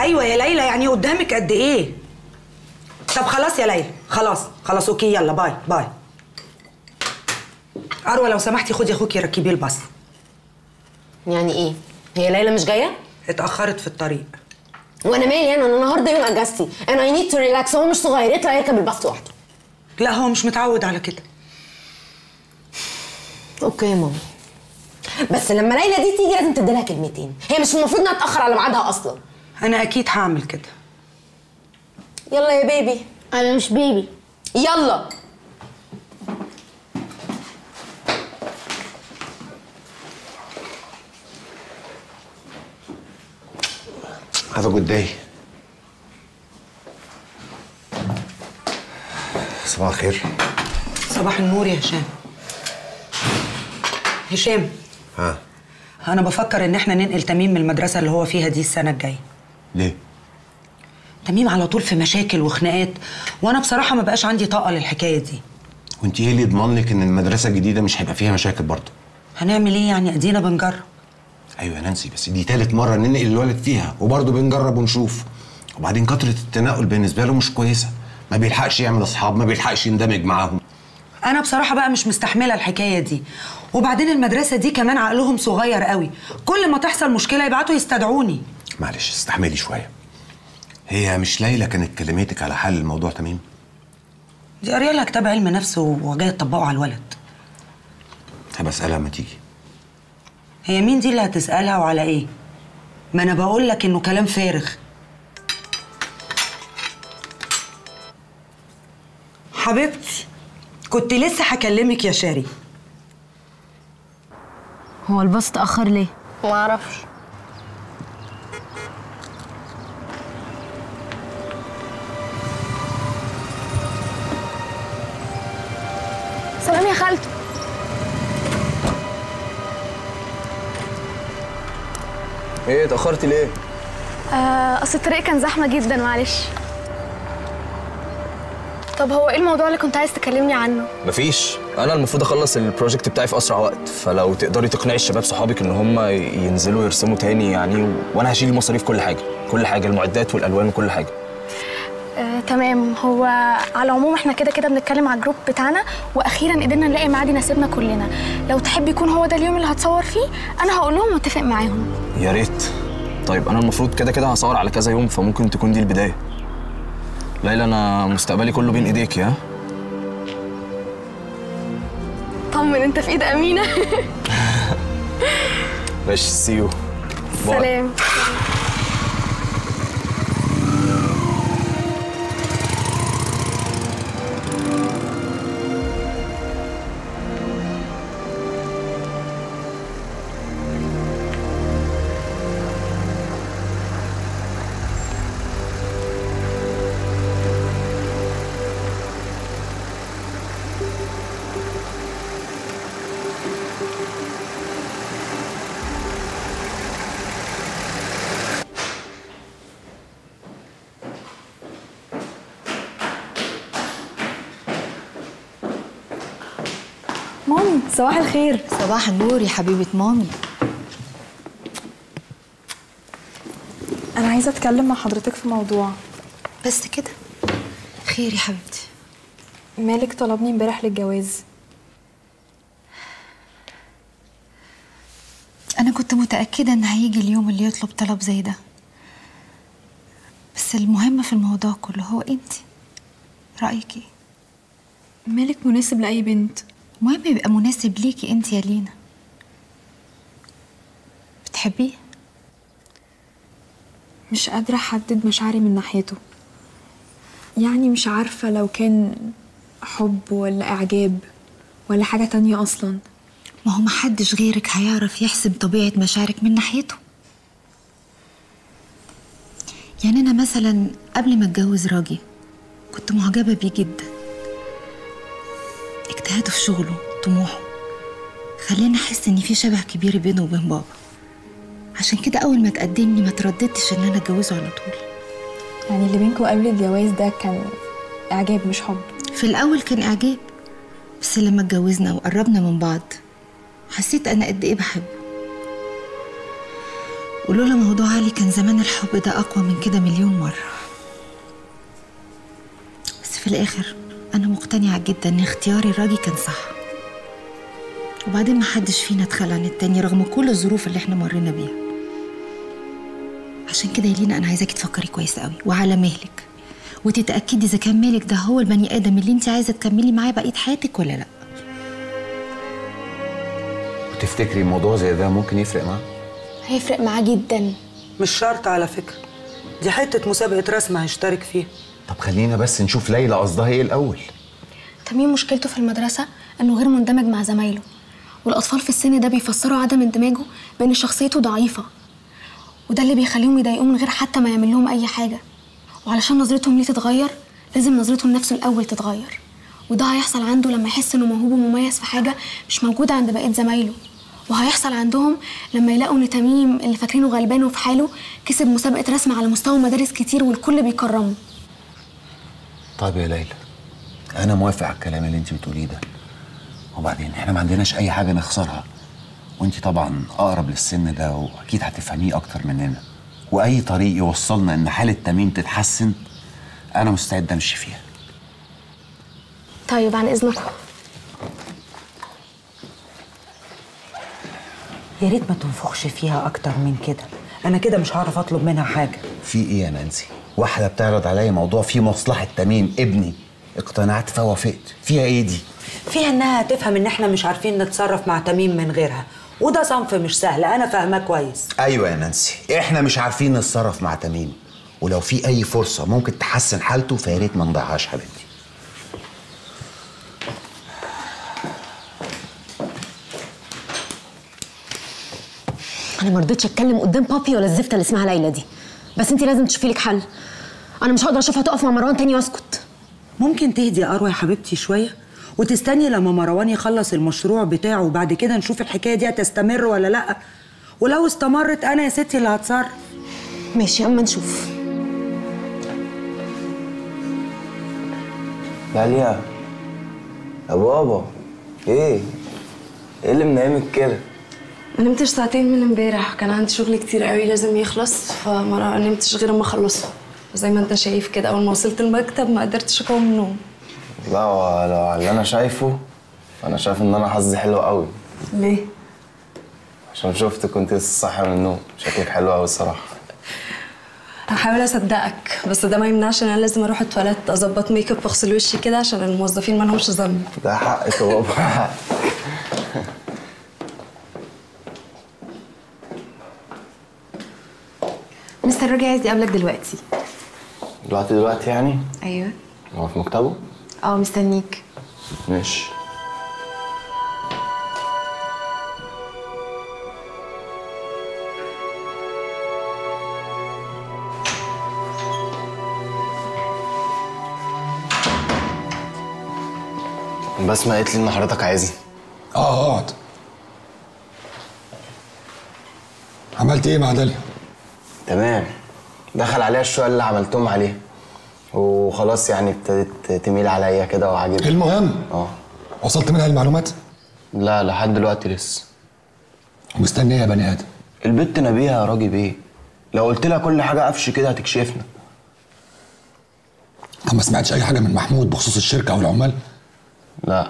ايوه يا ليلى يعني قدامك قد ايه طب خلاص يا ليلى خلاص خلاص اوكي يلا باي باي اروى لو سمحتي خدي اخوكي ركبيه الباص يعني ايه هي ليلى مش جايه اتاخرت في الطريق وانا مالي انا انا النهارده يوم اجازتي انا اي نيد تو ريلاكس هو مش صغير يطلع يركب الباص لوحده لا هو مش متعود على كده اوكي يا ماما بس لما ليلى دي تيجي لازم تدي لها كلمتين هي مش المفروض انها تاخر على ميعادها اصلا انا اكيد هعمل كده يلا يا بيبي انا مش بيبي يلا Have a good day. صباح الخير صباح النور يا هشام هشام ها انا بفكر ان احنا ننقل تميم من المدرسه اللي هو فيها دي السنه الجايه ليه؟ تميم على طول في مشاكل وخناقات وانا بصراحه ما بقاش عندي طاقه للحكايه دي وانت ايه اللي يضمن لك ان المدرسه الجديده مش هيبقى فيها مشاكل برضه؟ هنعمل ايه يعني ادينا بنجرب ايوه يا نانسي بس دي تالت مره ننقل الولد فيها وبرضه بنجرب ونشوف وبعدين كتره التنقل بالنسبه له مش كويسه ما بيلحقش يعمل اصحاب ما بيلحقش يندمج معاهم انا بصراحه بقى مش مستحمله الحكايه دي وبعدين المدرسه دي كمان عقلهم صغير قوي كل ما تحصل مشكله يبعتوا يستدعوني معلش استحملي شويه هي مش ليلى كانت كلمتك على حل الموضوع تمام دي قاريه لها كتاب علم نفس وجايه تطبقه على الولد هبقى اسالها لما تيجي هي مين دي اللي هتسالها وعلى ايه ما انا بقول لك انه كلام فارغ حبيبتي كنت لسه هكلمك يا شاري هو الباص اتاخر ليه ما اعرفش سلام يا خالته ايه اتأخرتي ليه؟ آه اصل الطريق كان زحمه جدا معلش طب هو ايه الموضوع اللي كنت عايز تكلمني عنه مفيش انا المفروض اخلص البروجكت بتاعي في اسرع وقت فلو تقدري تقنعي الشباب صحابك ان هم ينزلوا يرسموا تاني يعني و... وانا هشيل مصاريف كل حاجه كل حاجه المعدات والالوان وكل حاجه آه تمام هو على العموم احنا كده كده بنتكلم على الجروب بتاعنا واخيرا قدرنا نلاقي ميعاد يناسبنا كلنا لو تحب يكون هو ده اليوم اللي هتصور فيه انا هقول لهم واتفق معاهم يا ريت طيب انا المفروض كده كده هصور على كذا يوم فممكن تكون دي البدايه ليلى انا مستقبلي كله بين ايديك يا طمن انت في ايد امينه ماشي سي يو سلام مامي صباح الخير صباح النور يا حبيبة مامي انا عايزه اتكلم مع حضرتك في موضوع بس كده خير يا حبيبتي مالك طلبني امبارح للجواز أنا كنت متأكدة إن هيجي اليوم اللي يطلب طلب زي ده بس المهم في الموضوع كله هو أنت رأيك إيه؟ مالك مناسب لاي بنت المهم يبقى مناسب ليكي أنت يا لينا بتحبيه؟ مش قادره احدد مشاعري من ناحيته يعني مش عارفه لو كان حب ولا اعجاب ولا حاجه تانية اصلا ما هو محدش غيرك هيعرف يحسب طبيعة مشاعرك من ناحيته يعني أنا مثلا قبل ما أتجوز راجي كنت معجبة بيه جدا اجتهاده في شغله طموحه خلاني أحس إن في شبه كبير بينه وبين بابا عشان كده أول ما تقدمني ما ترددتش إن أنا أتجوزه على طول يعني اللي بينكم قبل الجواز ده كان اعجاب مش حب في الأول كان إعجاب بس لما اتجوزنا وقربنا من بعض حسيت أنا قد إيه بحبه ولولا موضوع علي كان زمان الحب ده أقوى من كده مليون مرة بس في الآخر أنا مقتنعة جدا إن اختياري الراجي كان صح وبعدين محدش فينا اتخلى عن التاني رغم كل الظروف اللي احنا مرينا بيها عشان كده يا لينا أنا عايزاكي تفكري كويس قوي وعلى مهلك وتتأكدي إذا كان مالك ده هو البني آدم اللي انت عايزة تكملي معاه بقية حياتك ولا لأ وتفتكري موضوع زي ده ممكن يفرق معاه هيفرق معاه جدا مش شرط على فكره دي حته مسابقه رسم هيشترك فيها طب خلينا بس نشوف ليلى قصدها ايه الاول تميم مشكلته في المدرسة إنه غير مندمج مع زمايله والأطفال في السن ده بيفسروا عدم اندماجه بإن شخصيته ضعيفة وده اللي بيخليهم يضايقوه من غير حتى ما يعمل لهم أي حاجة وعلشان نظرتهم ليه تتغير لازم نظرته لنفسه الأول تتغير وده هيحصل عنده لما يحس إنه موهوب ومميز في حاجة مش موجودة عند بقية زمايله وهيحصل عندهم لما يلاقوا إن تميم اللي فاكرينه غلبان وفي حاله كسب مسابقة رسم على مستوى مدارس كتير والكل بيكرمه طيب يا ليلى انا موافق على الكلام اللي انت بتقوليه ده وبعدين احنا ما عندناش اي حاجه نخسرها وانت طبعا اقرب للسن ده واكيد هتفهميه اكتر مننا واي طريق يوصلنا ان حاله تميم تتحسن انا مستعد امشي فيها طيب عن إذنكم يا ريت ما تنفخش فيها اكتر من كده انا كده مش هعرف اطلب منها حاجه في ايه يا نانسي واحده بتعرض عليا موضوع فيه مصلحه تميم ابني اقتنعت فوافقت فيها ايه دي فيها انها تفهم ان احنا مش عارفين نتصرف مع تميم من غيرها وده صنف مش سهل انا فاهماه كويس ايوه يا نانسي احنا مش عارفين نتصرف مع تميم ولو في اي فرصه ممكن تحسن حالته فيا ريت ما نضيعهاش حبيبتي انا ما رضيتش اتكلم قدام بابي ولا الزفته اللي اسمها ليلى دي بس انت لازم تشوفي لك حل انا مش هقدر اشوفها تقف مع مروان تاني واسكت ممكن تهدي يا اروى يا حبيبتي شويه وتستني لما مروان يخلص المشروع بتاعه وبعد كده نشوف الحكايه دي هتستمر ولا لا ولو استمرت انا يا ستي اللي هتصرف ماشي اما نشوف داليا يا بابا ايه ايه اللي منامك كده ما نمتش ساعتين من امبارح كان عندي شغل كتير قوي لازم يخلص فما نمتش غير اما اخلصه زي ما انت شايف كده اول ما وصلت المكتب ما قدرتش اقوم من النوم لا هو لو على اللي انا شايفه فانا شايف ان انا حظي حلو قوي ليه عشان شفت كنت لسه صاحي من النوم شكلك حلو قوي الصراحه هحاول اصدقك بس ده ما يمنعش ان انا لازم اروح التواليت اظبط ميك اب واغسل وشي كده عشان الموظفين ما لهمش ذنب ده حقك يا بابا مستر راجع عايز يقابلك دلوقتي دلوقتي دلوقتي يعني ايوه هو في مكتبه اه مستنيك ماشي بسمة قالت لي ان حضرتك عايزني اه اقعد عملت ايه مع داليا؟ تمام دخل عليها الشوية اللي عملتهم عليها وخلاص يعني ابتدت تميل عليا كده وعاجبني المهم اه وصلت منها المعلومات؟ لا لحد دلوقتي لسه مستنيه يا بني ادم البت نبيها يا راجل بيه لو قلت لها كل حاجة قفش كده هتكشفنا طب ما سمعتش اي حاجه من محمود بخصوص الشركه او العمال؟ لا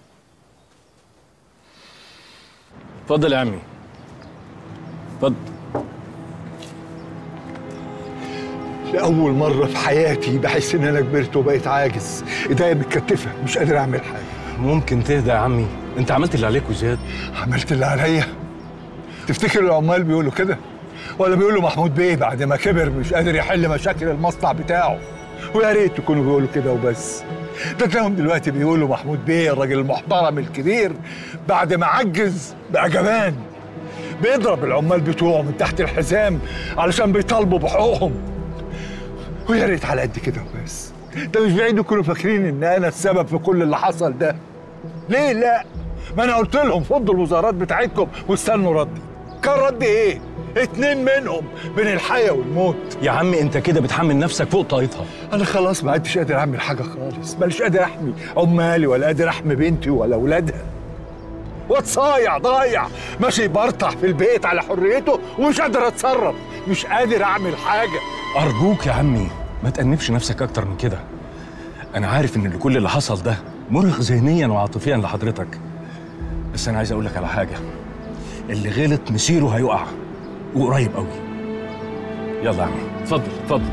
اتفضل يا عمي اتفضل لأول مرة في حياتي بحس إن أنا كبرت وبقيت عاجز، إيديا متكتفة مش قادر أعمل حاجة. ممكن تهدى يا عمي انت عملت اللي عليك وزياده عملت اللي عليا. تفتكر العمال بيقولوا كده؟ ولا بيقولوا محمود بيه بعد ما كبر مش قادر يحل مشاكل المصنع بتاعه؟ ويا ريت يكونوا بيقولوا كده وبس. ده تلاقيهم دلوقتي بيقولوا محمود بيه الراجل المحترم الكبير بعد ما عجز بقى جبان. بيضرب العمال بتوعه من تحت الحزام علشان بيطالبوا بحقوقهم. ويا ريت على قد كده وبس ده مش بعيد يكونوا فاكرين ان انا السبب في كل اللي حصل ده ليه لا ما انا قلت لهم فضوا الوزارات بتاعتكم واستنوا ردي كان ردي ايه اتنين منهم بين الحياه والموت يا عمي انت كده بتحمل نفسك فوق طاقتها انا خلاص ما عدتش قادر اعمل حاجه خالص ماليش قادر احمي عمالي ولا قادر احمي بنتي ولا اولادها واد صايع ضايع ماشي برطح في البيت على حريته ومش قادر اتصرف مش قادر اعمل حاجه ارجوك يا عمي ما تأنبش نفسك اكتر من كده انا عارف ان كل اللي حصل ده مرهق ذهنيا وعاطفيا لحضرتك بس انا عايز اقول لك على حاجه اللي غلط مسيره هيقع وقريب قوي يلا يا عمي اتفضل اتفضل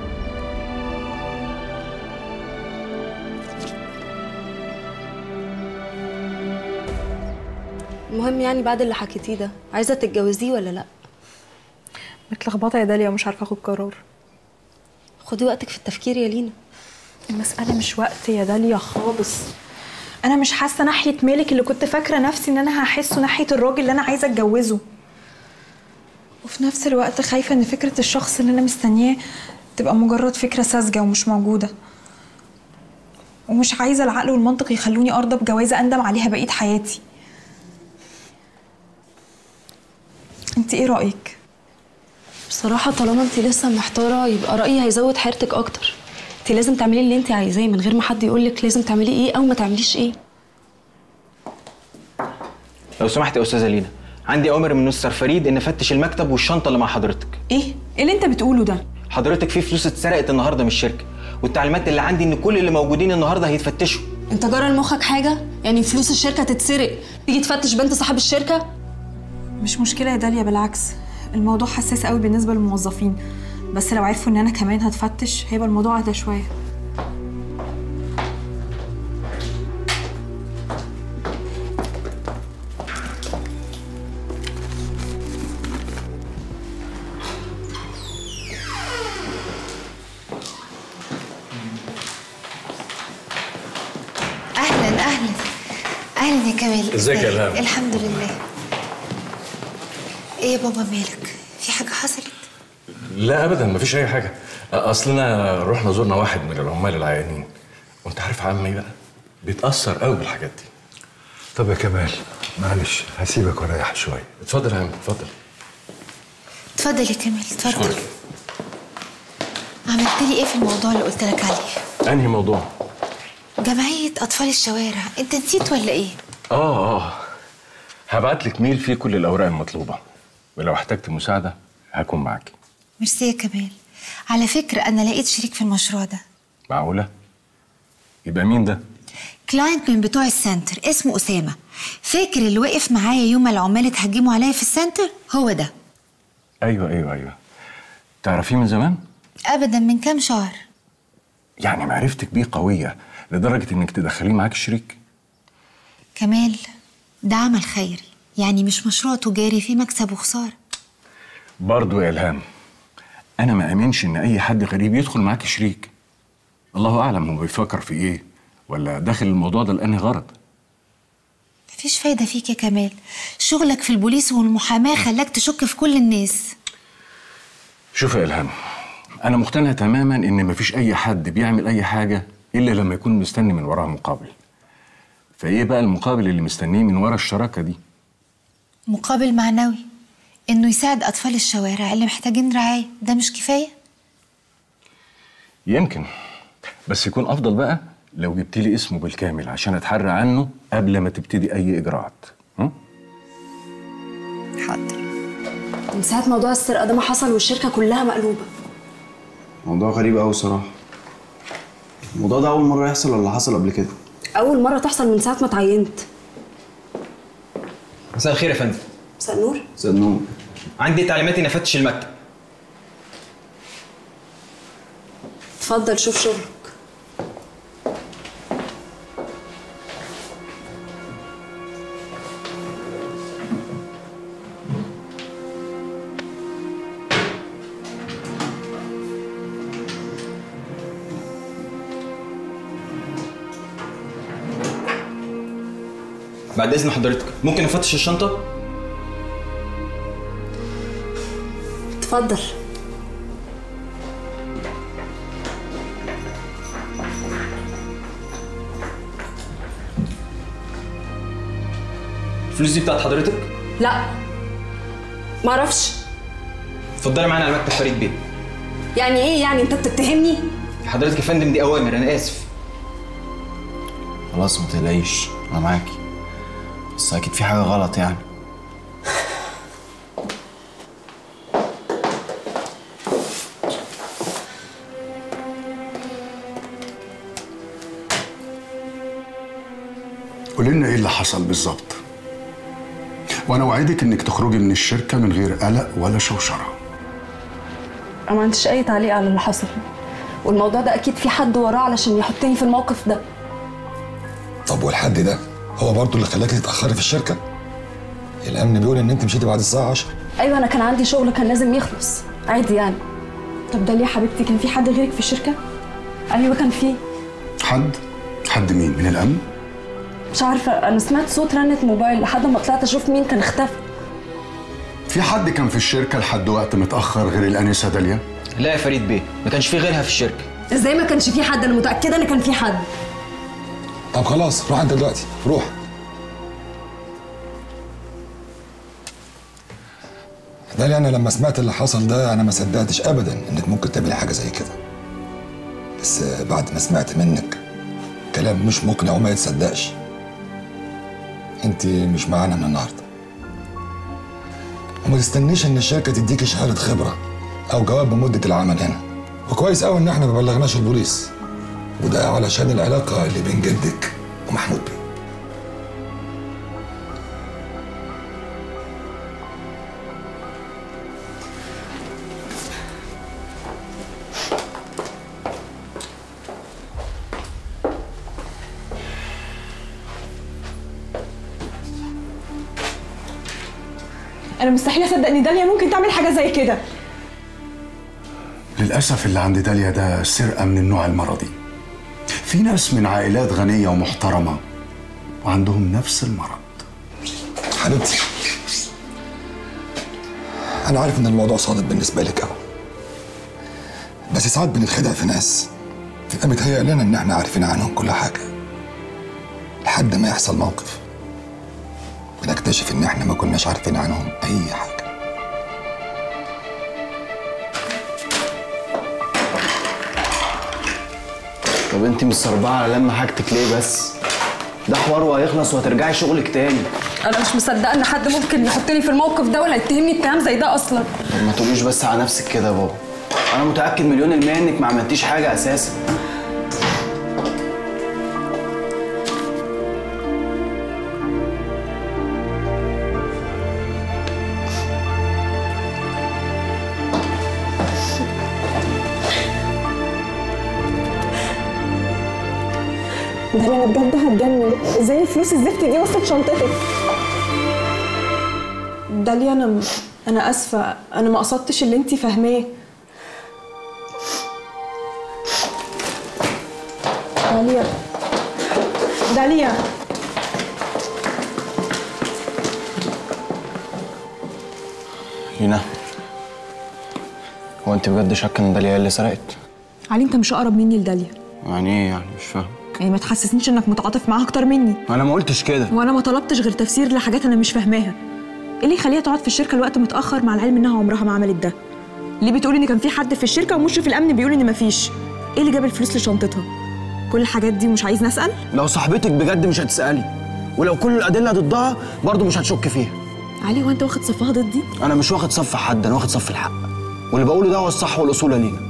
المهم يعني بعد اللي حكيتيه ده عايزه تتجوزيه ولا لا متلخبطه يا داليا ومش عارفه اخد قرار خدي وقتك في التفكير يا لينا المساله مش وقت يا داليا خالص انا مش حاسه ناحيه مالك اللي كنت فاكره نفسي ان انا هحسه ناحيه الراجل اللي انا عايزه اتجوزه وفي نفس الوقت خايفه ان فكره الشخص اللي انا مستنياه تبقى مجرد فكره ساذجه ومش موجوده ومش عايزه العقل والمنطق يخلوني ارضى بجوازه اندم عليها بقيه حياتي انت ايه رايك بصراحه طالما انت لسه محتاره يبقى رايي هيزود حيرتك اكتر انت لازم تعملي اللي انت عايزاه من غير ما حد يقولك لازم تعملي ايه او ما تعمليش ايه لو سمحت يا استاذه لينا عندي اوامر من مستر فريد ان افتش المكتب والشنطه اللي مع حضرتك ايه ايه اللي انت بتقوله ده حضرتك في فلوس اتسرقت النهارده من الشركه والتعليمات اللي عندي ان كل اللي موجودين النهارده هيتفتشوا انت جرى لمخك حاجه يعني فلوس الشركه تتسرق تيجي تفتش بنت صاحب الشركه مش مشكله يا داليا بالعكس الموضوع حساس قوي بالنسبه للموظفين بس لو عرفوا ان انا كمان هتفتش هيبقى الموضوع اهدى شويه اهلا اهلا اهلا يا كمال ازيك يا إلهام؟ الحمد لله ايه يا بابا مالك في حاجه حصلت لا ابدا مفيش اي حاجه اصلنا رحنا زرنا واحد من العمال العيانين وانت عارف عمي بقى بيتاثر قوي بالحاجات دي طب يا كمال معلش هسيبك واريح شويه اتفضل يا عم اتفضل اتفضل يا كمال اتفضل عملت لي ايه في الموضوع اللي قلت لك عليه انهي موضوع جمعيه اطفال الشوارع انت نسيت ولا ايه اه اه هبعت لك ميل فيه كل الاوراق المطلوبه ولو احتجت مساعده هكون معاكي ميرسي يا كمال على فكره انا لقيت شريك في المشروع ده معقوله يبقى مين ده كلاينت من بتوع السنتر اسمه اسامه فاكر اللي وقف معايا يوم ما العمال اتهجموا عليا في السنتر هو ده ايوه ايوه ايوه تعرفيه من زمان ابدا من كام شهر يعني معرفتك بيه قويه لدرجه انك تدخليه معاك الشريك كمال ده عمل خيري يعني مش مشروع تجاري فيه مكسب وخساره برضه يا الهام انا ما امنش ان اي حد غريب يدخل معاك شريك الله اعلم هو بيفكر في ايه ولا داخل الموضوع ده لاني غرض مفيش فايده فيك يا كمال شغلك في البوليس والمحاماه خلاك تشك في كل الناس شوف يا الهام انا مقتنع تماما ان مفيش اي حد بيعمل اي حاجه الا لما يكون مستني من وراها مقابل فايه بقى المقابل اللي مستنيه من ورا الشراكه دي مقابل معنوي انه يساعد اطفال الشوارع اللي محتاجين رعايه ده مش كفايه يمكن بس يكون افضل بقى لو جبت لي اسمه بالكامل عشان اتحرى عنه قبل ما تبتدي اي اجراءات ها؟ حاضر من ساعه موضوع السرقه ده ما حصل والشركه كلها مقلوبه موضوع غريب قوي صراحة الموضوع ده أول مرة يحصل ولا حصل قبل كده؟ اول مره تحصل من ساعه ما اتعينت مساء الخير يا فندم مساء النور زنوب عندي تعليمات اني افتش المكتب اتفضل شوف شغلك بعد اذن حضرتك ممكن افتش الشنطه اتفضل الفلوس دي بتاعت حضرتك لا معرفش اتفضلي معانا على مكتب فريد بيه يعني ايه يعني انت بتتهمني حضرتك يا فندم دي اوامر انا اسف خلاص ما تقلقيش أنا معاكي بس اكيد في حاجه غلط يعني قولي لنا ايه اللي حصل بالظبط وانا اوعدك انك تخرجي من الشركه من غير قلق ولا شوشره انا ما عنديش اي تعليق على اللي حصل والموضوع ده اكيد في حد وراه علشان يحطني في الموقف ده طب والحد ده هو برضه اللي خلاكي تتاخري في الشركه الامن بيقول ان انت مشيتي بعد الساعه 10 ايوه انا كان عندي شغل كان لازم يخلص عادي يعني طب ده ليه يا حبيبتي كان في حد غيرك في الشركه ايوه كان في حد حد مين من الامن مش عارفه انا سمعت صوت رنه موبايل لحد ما طلعت اشوف مين كان اختفى في حد كان في الشركه لحد وقت متاخر غير الانسه داليا لا يا فريد بيه ما كانش في غيرها في الشركه ازاي ما كانش في حد انا متاكده ان كان في حد طب خلاص روح انت دلوقتي روح داليا انا لما سمعت اللي حصل ده انا ما صدقتش ابدا انك ممكن تعملي حاجه زي كده بس بعد ما سمعت منك كلام مش مقنع وما يتصدقش انت مش معانا من النهارده وما تستنيش ان الشركه تديكي شهاده خبره او جواب بمده العمل هنا وكويس قوي ان احنا ما بلغناش البوليس وده علشان العلاقه اللي بين جدك ومحمود بيه انا مستحيل اصدق ان داليا ممكن تعمل حاجه زي كده للاسف اللي عند داليا ده سرقه من النوع المرضي في ناس من عائلات غنيه ومحترمه وعندهم نفس المرض حبيبتي انا عارف ان الموضوع صادم بالنسبه لك قوي بس ساعات بنتخدع في ناس تبقى متهيأ لنا ان احنا عارفين عنهم كل حاجه لحد ما يحصل موقف بنكتشف ان احنا ما كناش عارفين عنهم اي حاجه طب انت مستربعه على لما حاجتك ليه بس ده حوار وهيخلص وهترجعي شغلك تاني انا مش مصدقه ان حد ممكن يحطني في الموقف ده ولا يتهمني اتهام زي ده اصلا طب ما تقوليش بس على نفسك كده يا بابا انا متاكد مليون المية انك ما عملتيش حاجه اساسا داليا انا بجد هتجنن ازاي الفلوس الزفت دي وصلت شنطتك داليا انا انا اسفه انا ما قصدتش اللي انت فاهماه داليا داليا لينا هو انت بجد شاكه ان داليا هي اللي سرقت علي انت مش اقرب مني لداليا يعني ايه يعني مش فاهم يعني ما تحسسنيش انك متعاطف معاها اكتر مني انا ما قلتش كده وانا ما طلبتش غير تفسير لحاجات انا مش فاهماها ايه اللي يخليها تقعد في الشركه الوقت متاخر مع العلم انها عمرها ما عملت ده ليه بتقولي ان كان في حد في الشركه ومشرف الامن بيقول ان مفيش ايه اللي جاب الفلوس لشنطتها كل الحاجات دي ومش عايز نسال لو صاحبتك بجد مش هتسالي ولو كل الادله ضدها برضه مش هتشك فيها علي هو انت واخد صفها ضدي انا مش واخد صف حد انا واخد صف الحق واللي بقوله ده هو الصح والاصول يا لينا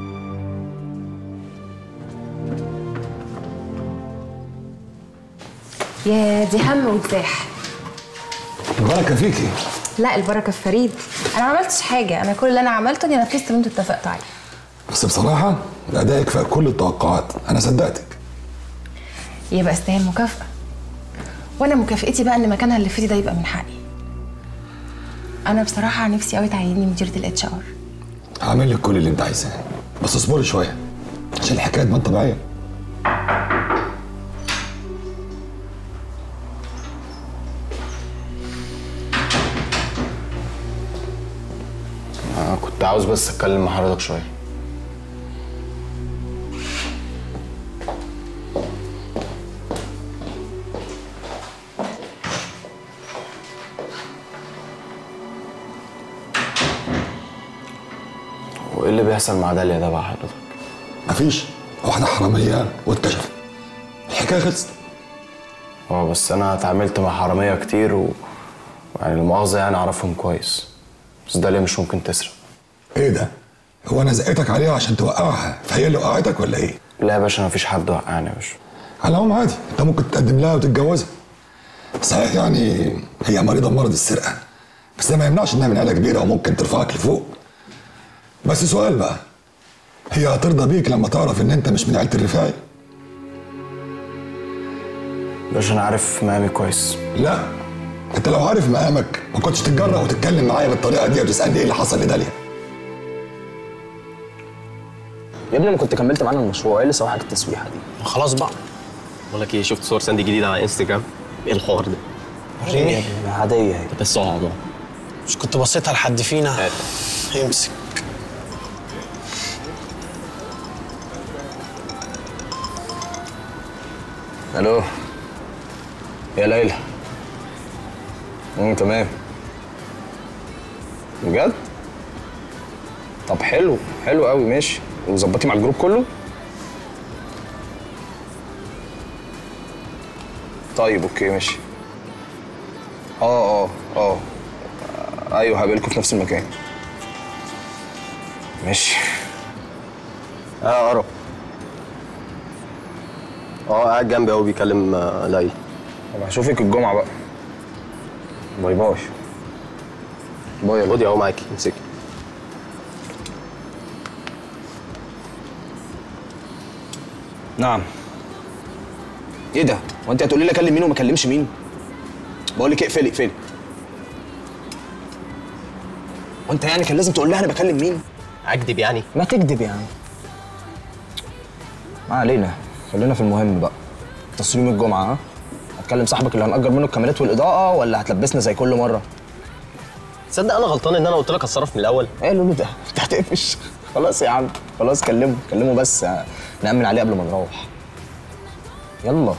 يا دي هم وكفاح البركه فيكي لا البركه في فريد انا ما عملتش حاجه انا كل اللي انا عملته اني نفذت اللي انتوا اتفقتوا عليه بس بصراحه ادائك فوق كل التوقعات انا صدقتك يبقى استاهل مكافاه وانا مكافئتي بقى ان مكانها اللي فاتي ده يبقى من حقي انا بصراحه نفسي قوي تعيني مديره الاتش ار هعمل لك كل اللي انت عايزاه بس اصبري شويه عشان الحكايه تبان طبيعيه انا كنت عاوز بس اتكلم مع حضرتك شويه وايه اللي بيحصل مع داليا ده بقى حضرتك مفيش واحده حراميه واتكشفت الحكايه خلصت اه بس انا اتعاملت مع حراميه كتير و يعني المؤاخذه يعني اعرفهم كويس بس ده ليه مش ممكن تسرق ايه ده؟ هو انا زقتك عليها عشان توقعها فهي اللي وقعتك ولا ايه؟ لا يا باشا مفيش حد وقعني يا باشا على العموم عادي انت ممكن تقدم لها وتتجوزها صحيح يعني هي مريضه بمرض السرقه بس ده ما يمنعش انها من عيله كبيره وممكن ترفعك لفوق بس سؤال بقى هي هترضى بيك لما تعرف ان انت مش من عيله الرفاعي باشا انا عارف مقامي كويس لا انت لو عارف مقامك ما كنتش تتجرأ وتتكلم معايا بالطريقه دي وتسالني ايه اللي حصل لداليا يا ابني انا كنت كملت معانا المشروع ايه اللي سوى حاجه التسويحه دي خلاص بقى بقول لك ايه شفت صور ساندي جديده على انستجرام ايه الحوار ده وريني عاديه اهي بس اقعد مش كنت بصيتها لحد فينا يمسك الو يا ليلى امم تمام بجد طب حلو حلو قوي ماشي وظبطي مع الجروب كله طيب اوكي ماشي اه اه اه ايوه هقابلكم في نفس المكان ماشي اه قرب اه قاعد جنبي اهو بيكلم آه، ليلى طب هشوفك الجمعه بقى باي باي باي يا خدي اهو معاكي امسكي نعم ايه ده؟ هو انت هتقولي لي اكلم مين وما اكلمش مين؟ بقول لك اقفلي اقفلي وانت يعني كان لازم تقول لها انا بكلم مين؟ اكدب يعني؟ ما تكدب يعني ما علينا خلينا في المهم بقى تصميم الجمعه ها؟ هتكلم صاحبك اللي هنأجر منه الكاميرات والإضاءة ولا هتلبسنا زي كل مرة؟ تصدق انا غلطان ان انا قلت لك اتصرف من الاول ايه يا لولو ده؟ انت هتقفش خلاص يا عم خلاص كلمه كلمه بس نأمن عليه قبل ما نروح يلا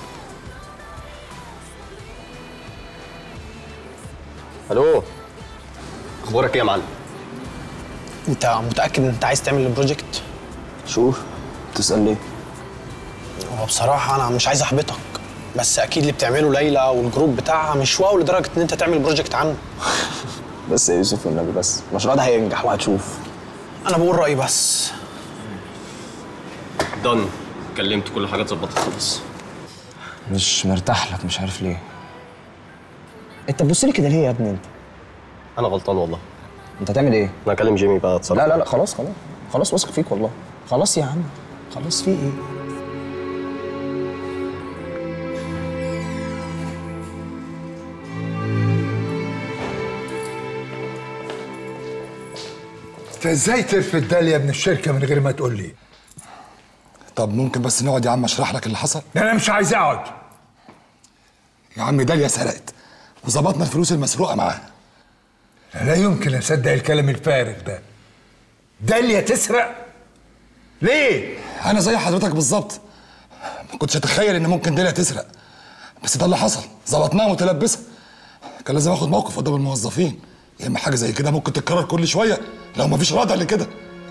الو اخبارك ايه يا معلم؟ انت متاكد ان انت عايز تعمل البروجكت شوف تسأل ليه؟ هو بصراحه انا مش عايز احبطك بس اكيد اللي بتعمله ليلى والجروب بتاعها مش واو لدرجه ان انت تعمل بروجكت عنه بس يا يوسف والنبي بس المشروع ده هينجح وهتشوف انا بقول رايي بس دن كلمت كل حاجه اتظبطت خلاص مش مرتاح لك مش عارف ليه انت تبص لي كده ليه يا ابني انت؟ انا غلطان والله انت هتعمل ايه؟ انا هكلم جيمي بقى اتصرف لا لا لا خلاص خلاص خلاص واثق فيك والله خلاص يا عم خلاص في ايه؟ انت ازاي ترفد داليا من الشركه من غير ما تقول لي طب ممكن بس نقعد يا عم اشرح لك اللي حصل انا مش عايز اقعد يا عم داليا سرقت وظبطنا الفلوس المسروقه معاها لا يمكن اصدق الكلام الفارغ ده داليا تسرق ليه انا زي حضرتك بالظبط ما كنتش اتخيل ان ممكن داليا تسرق بس ده اللي حصل ظبطناها متلبسه كان لازم اخد موقف قدام الموظفين يا اما حاجه زي كده ممكن تتكرر كل شويه لو مفيش ردع لكده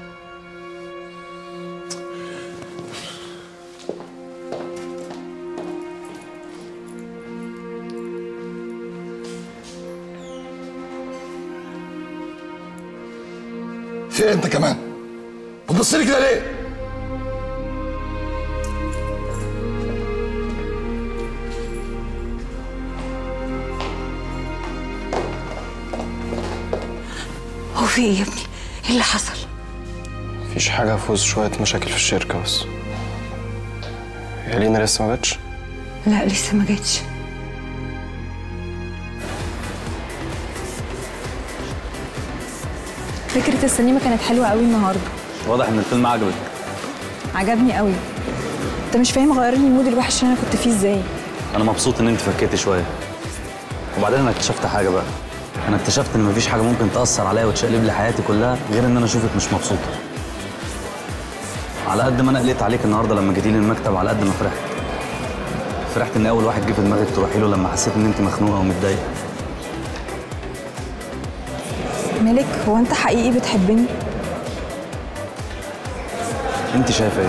في إيه انت كمان بتبص لي كده ليه هو في ايه يا ابني؟ ايه اللي حصل؟ مفيش حاجة فوز شوية مشاكل في الشركة بس هي لينا لسه ما جاتش لا لسه ما جاتش فكرة السينما كانت حلوة قوي النهاردة واضح ان الفيلم عجبك عجبني قوي انت مش فاهم غير لي المود الوحش اللي انا كنت فيه ازاي انا مبسوط ان انت فكيتي شويه وبعدين انا اكتشفت حاجه بقى انا اكتشفت ان مفيش حاجه ممكن تاثر عليا وتشقلب لي حياتي كلها غير ان انا اشوفك مش مبسوطه على قد ما انا قلقت عليك النهارده لما جيتي لي المكتب على قد ما فرحت فرحت ان اول واحد جه في دماغك تروحي له لما حسيت ان انت مخنوقه ومتضايقه مالك هو انت حقيقي بتحبني انت شايفه ايه؟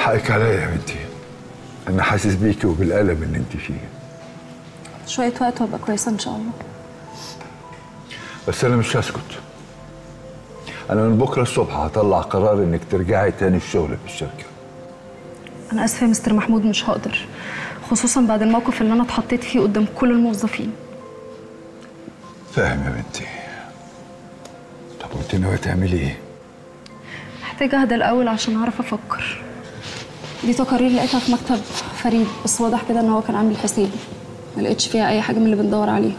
حقك عليا يا بنتي انا حاسس بيكي وبالالم اللي انت فيه شويه وقت وابقى كويسه ان شاء الله بس انا مش هسكت انا من بكره الصبح هطلع قرار انك ترجعي تاني الشغل في الشركه انا اسفه يا مستر محمود مش هقدر خصوصا بعد الموقف اللي انا اتحطيت فيه قدام كل الموظفين فاهم يا بنتي طب وانت ناويه تعملي ايه محتاجه اهدى الاول عشان اعرف افكر دي تقارير لقيتها في مكتب فريد بس واضح كده ان هو كان عامل حسابي ما لقيتش فيها اي حاجه من اللي بندور عليها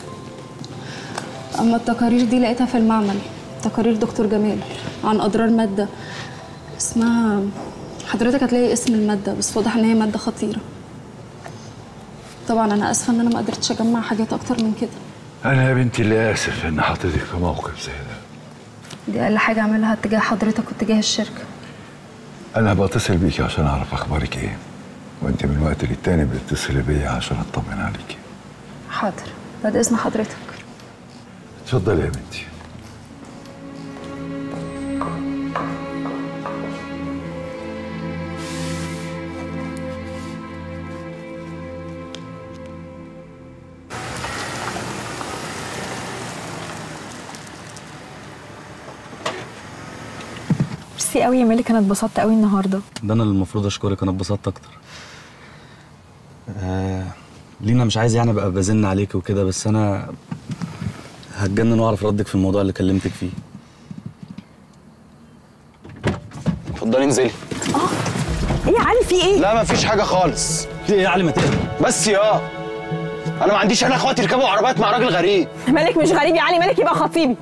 اما التقارير دي لقيتها في المعمل تقارير دكتور جمال عن اضرار ماده اسمها حضرتك هتلاقي اسم الماده بس واضح ان هي ماده خطيره طبعا انا اسفه ان انا ما قدرتش اجمع حاجات اكتر من كده انا يا بنتي اللي اسف ان حطيتك في موقف زي ده دي اقل حاجه اعملها اتجاه حضرتك واتجاه الشركه انا بتصل بيكي عشان اعرف اخبارك ايه وانت من وقت للتاني بتتصلي بيا عشان اطمن عليكي حاضر بعد اذن حضرتك اتفضلي يا بنتي ميرسي قوي يا مالك انا اتبسطت قوي النهارده ده انا اللي المفروض اشكرك انا اتبسطت اكتر آه لينا مش عايز يعني ابقى بزن عليك وكده بس انا هتجنن واعرف ردك في الموضوع اللي كلمتك فيه اتفضلي انزلي ايه يا علي في ايه لا مفيش حاجه خالص في ايه يا علي ما تقلق بس يا انا ما عنديش انا اخواتي يركبوا عربيات مع راجل غريب مالك مش غريب يا علي مالك يبقى خطيبي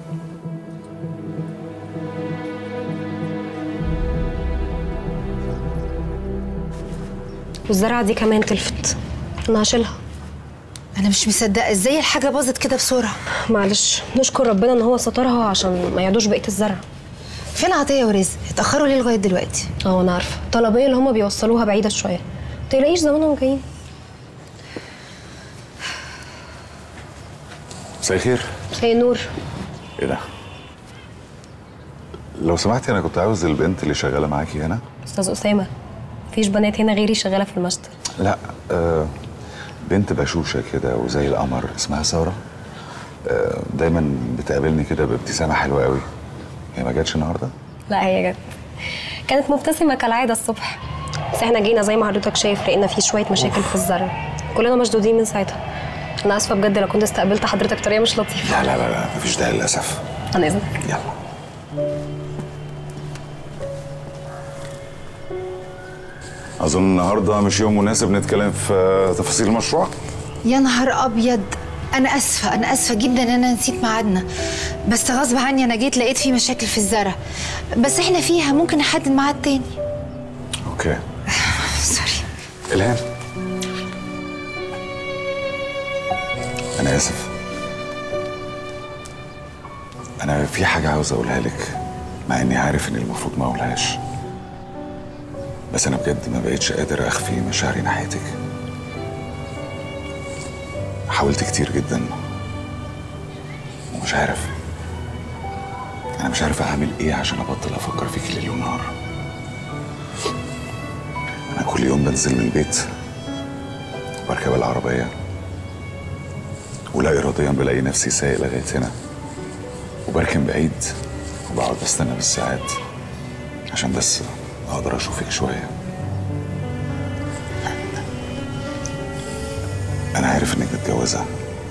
والزرعه دي كمان تلفت انا هشيلها انا مش مصدقه ازاي الحاجه باظت كده بسرعه معلش نشكر ربنا ان هو سترها عشان ما يعدوش بقيه الزرع فين عطيه ورزق اتاخروا ليه لغايه دلوقتي اه انا عارفه الطلبيه اللي هما بيوصلوها بعيده شويه متقلقيش زمانهم جايين مساء الخير مساء نور ايه ده لو سمحتي انا كنت عاوز البنت اللي شغاله معاكي هنا استاذ اسامه مفيش بنات هنا غيري شغاله في المشتل لا آه بنت بشوشه كده وزي القمر اسمها ساره آه دايما بتقابلني كده بابتسامه حلوه قوي هي ما جاتش النهارده لا هي جت كانت مبتسمه كالعاده الصبح بس احنا جينا زي ما حضرتك شايف لقينا في شويه مشاكل في الزرع كلنا مشدودين من ساعتها انا اسفه بجد لو كنت استقبلت حضرتك بطريقه مش لطيفه لا لا لا, لا مفيش داعي للاسف عن اذنك يلا اظن النهارده مش يوم مناسب نتكلم في تفاصيل المشروع يا نهار ابيض انا اسفه انا اسفه جدا ان انا نسيت ميعادنا بس غصب عني انا جيت لقيت في مشاكل في الزرع بس احنا فيها ممكن نحدد ميعاد تاني اوكي سوري الهام انا اسف انا في حاجه عاوز اقولها لك مع اني عارف اني المفروض ما اقولهاش بس انا بجد ما بقتش قادر اخفي مشاعري ناحيتك حاولت كتير جدا ومش عارف انا مش عارف اعمل ايه عشان ابطل افكر فيك ليل ونهار انا كل يوم بنزل من البيت واركب العربيه ولا اراديا بلاقي نفسي سايق لغايه هنا وبركن بعيد وبقعد استنى بالساعات عشان بس اقدر اشوفك شويه انا عارف انك متجوزه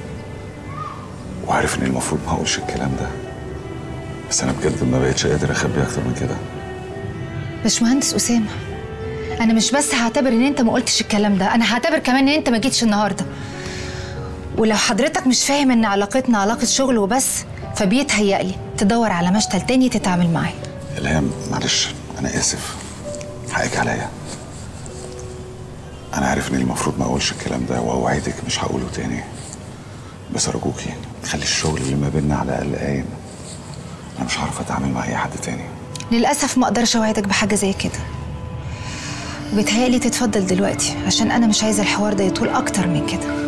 وعارف اني المفروض ما اقولش الكلام ده بس انا بجد ما بقتش قادر اخبي اكتر من كده باشمهندس اسامه انا مش بس هعتبر ان انت ما قلتش الكلام ده انا هعتبر كمان ان انت ما جيتش النهارده ولو حضرتك مش فاهم ان علاقتنا علاقه شغل وبس فبيتهيألي تدور على مشتل تاني تتعامل معاه الهام معلش انا اسف حقك عليا انا عارف اني المفروض ما اقولش الكلام ده واوعدك مش هقوله تاني بس ارجوكي خلي الشغل اللي ما بيننا على الاقل قايم انا مش هعرف اتعامل مع اي حد تاني للاسف ما اقدرش اوعدك بحاجه زي كده وبيتهيألي تتفضل دلوقتي عشان انا مش عايزه الحوار ده يطول اكتر من كده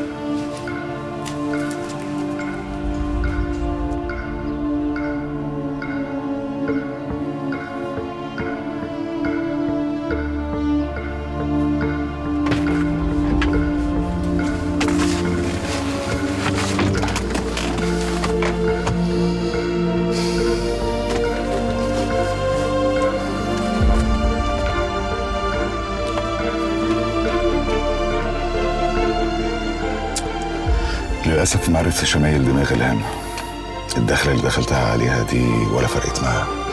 للاسف ما عرفتش اميل دماغ الهام الدخله اللي دخلتها عليها دي ولا فرقت معاها